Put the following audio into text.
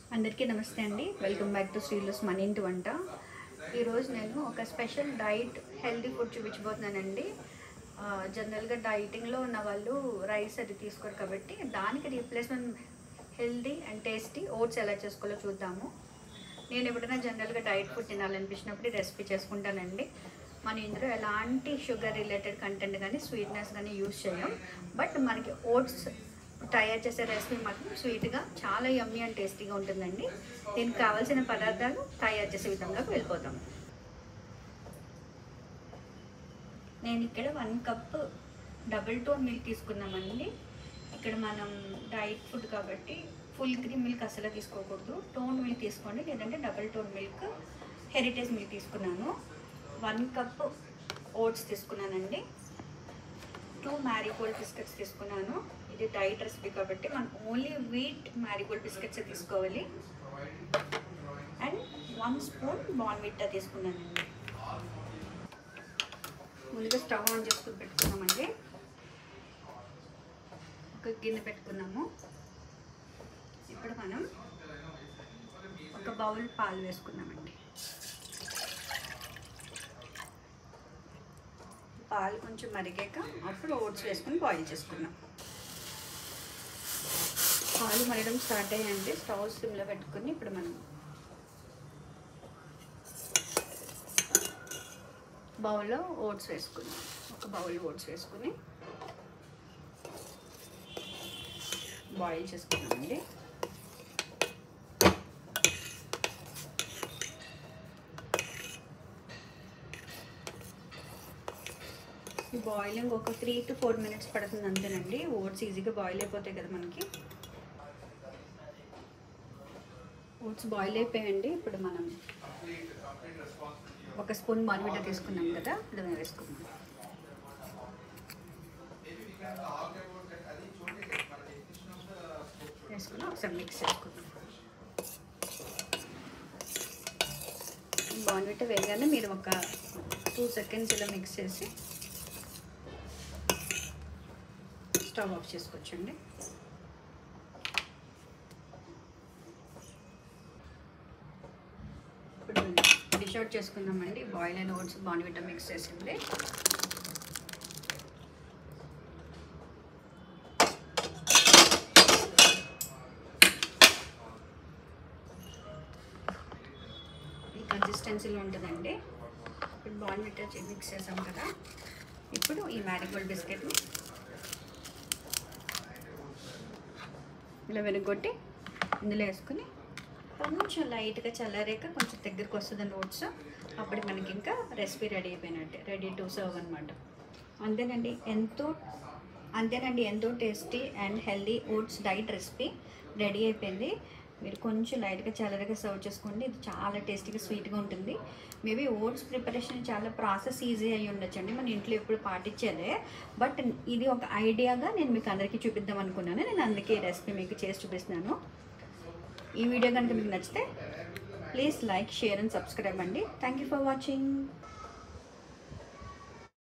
అందరికీ నమస్తే అండి వెల్కమ్ బ్యాక్ టు శ్రీలుస్ మన ఇంటి వంట ఈరోజు నేను ఒక స్పెషల్ డైట్ హెల్తీ ఫుడ్ చూపించబోతున్నానండి ఆ, జనరల్గా డైటింగ్లో ఉన్న వాళ్ళు రైస్ అది తీసుకోరు కాబట్టి దానికి replacement healthy and tasty oats ఎలా చేసుకోవాలో చూద్దాము నేను ఎప్పుడైనా జనరల్గా డైట్ ఫుడ్ తినాలనిపించినప్పుడు ఈ రెసిపీ చేసుకుంటానండి మన ఇందులో ఎలాంటి షుగర్ రిలేటెడ్ కంటెంట్ కానీ స్వీట్నెస్ కానీ యూస్ చేయం బట్ మనకి ఓట్స్ తయారు చేసే రెసిపీ మాత్రం స్వీట్గా చాలా యమ్మీ అండ్ టేస్టీగా ఉంటుందండి దీనికి కావాల్సిన పదార్థాలు తయారు చేసే విధంలోకి వెళ్ళిపోతాం నేను ఇక్కడ one cup double tone milk తీసుకున్నామండి ఇక్కడ మనం డైట్ ఫుడ్ కాబట్టి ఫుల్ క్రీమ్ మిల్క్ అసలు తీసుకోకూడదు టోన్ మిల్క్ తీసుకోండి లేదంటే double tone milk Heritage milk తీసుకున్నాను వన్ కప్ ఓట్స్ తీసుకున్నానండి టూ మ్యారీగోల్డ్ బిస్కెట్స్ తీసుకున్నాను ఇది డైట్ రెసిపీ కాబట్టి మనం ఓన్లీ వీట్ మ్యారీగోల్డ్ బిస్కెట్స్ తీసుకోవాలి అండ్ వన్ స్పూన్ బాన్విట్టా తీసుకున్నానండి ముందుగా స్టవ్ ఆన్ చేసుకుని పెట్టుకున్నామండి ఒక గిన్నె పెట్టుకున్నాము ఇప్పుడు మనం ఒక బౌల్ పాలు వేసుకున్నామండి పాలు కొంచెం మరిగాక అప్పుడు ఓట్స్ వేసుకుని బాయిల్ చేసుకున్నాం పాలు మరగడం స్టార్ట్ అయ్యాయండి స్టవ్ సిమ్లో పెట్టుకుని ఇప్పుడు మనం బౌల్లో ఓట్స్ వేసుకున్నాం ఒక బౌల్ ఓట్స్ వేసుకుని బాయిల్ చేసుకున్నామండి ఈ బాయిలింగ్ ఒక త్రీ టు ఫోర్ మినిట్స్ పడుతుంది అంతేనండి ఓట్స్ ఈజీగా బాయిల్ అయిపోతాయి కదా మనకి ఓట్స్ బాయిల్ అయిపోయాయండి ఇప్పుడు మనం ఒక స్పూన్ మార్మిట తీసుకున్నాం కదా ఇప్పుడు మేము వేసుకున్నాం వేసుకుని ఒకసారి మిక్స్ చేసుకున్నాం బాన్విట వేయగానే మీరు ఒక టూ సెకండ్స్ ఇలా మిక్స్ చేసి స్టవ్ ఆఫ్ చేసుకోవచ్చండి ఇప్పుడు డిష్ అవుట్ చేసుకుందామండి boil and oats Bournvita mix చేసింది ఈ కన్సిస్టెన్సీలో ఉంటుందండి ఇప్పుడు బాన్విటా మిక్స్ చేసాం కదా ఇప్పుడు ఈ మ్యారిగోల్డ్ బిస్కెట్ని ఇలా వెనుగొట్టి ఇందులో వేసుకుని కొంచెం లైట్గా చల్లారాక కొంచెం దగ్గరికి వస్తుంది ఓట్స్ అప్పుడు మనకి ఇంకా రెసిపీ రెడీ అయిపోయినట్టే రెడీ టు సర్వ్ అనమాట అంతేనండి ఎంతో అంతేనండి ఎంతో tasty and healthy oats diet recipe ready అయిపోయింది మీరు కొంచెం లైట్గా చల్లరగా సర్వ్ చేసుకోండి ఇది చాలా టేస్టీగా స్వీట్గా ఉంటుంది మేబీ ఓట్స్ ప్రిపరేషన్ చాలా ప్రాసెస్ ఈజీ అయ్యి ఉండొచ్చండి మన ఇంట్లో ఎప్పుడు పాటించేదే బట్ ఇది ఒక ఐడియాగా నేను మీకు అందరికీ చూపిద్దాం అనుకున్నాను నేను అందుకే ఈ రెసిపీ మీకు చేసి చూపిస్తున్నాను ఈ వీడియో కనుక మీకు నచ్చితే please like share and subscribe అండి థ్యాంక్ యూ ఫర్ వాచింగ్